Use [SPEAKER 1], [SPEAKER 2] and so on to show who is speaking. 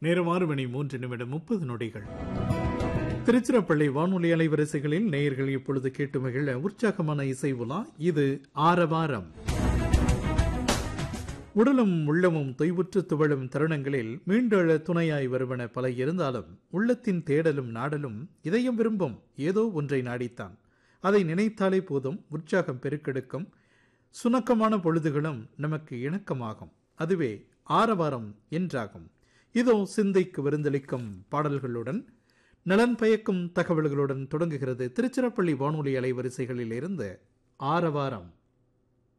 [SPEAKER 1] நேரம் ஆறு மணி மூன்று நிமிடம் முப்பது நொடிகள் திருச்சிராப்பள்ளி வானொலி அலைவரிசைகளில் நேயர்கள் இப்பொழுது கேட்டு மகிழ உற்சாகமான இசை உலா இது ஆரவாரம் உடலும் உள்ளமும் தொய்வுற்று துவழும் தருணங்களில் மீண்டெழ துணையாய் வருவன பல இருந்தாலும் உள்ளத்தின் தேடலும் நாடலும் இதயம் விரும்பும் ஏதோ ஒன்றை நாடித்தான் அதை நினைத்தாலே போதும் உற்சாகம் பெருக்கெடுக்கும் சுணக்கமான பொழுதுகளும் நமக்கு இணக்கமாகும் அதுவே ஆரவாரம் என்றாகும் இதோ சிந்தைக்கு விருந்தளிக்கும் பாடல்களுடன் நலன் பயக்கும் தகவல்களுடன் தொடங்குகிறது திருச்சிராப்பள்ளி வானொலி அலைவரிசைகளில் இருந்து ஆரவாரம்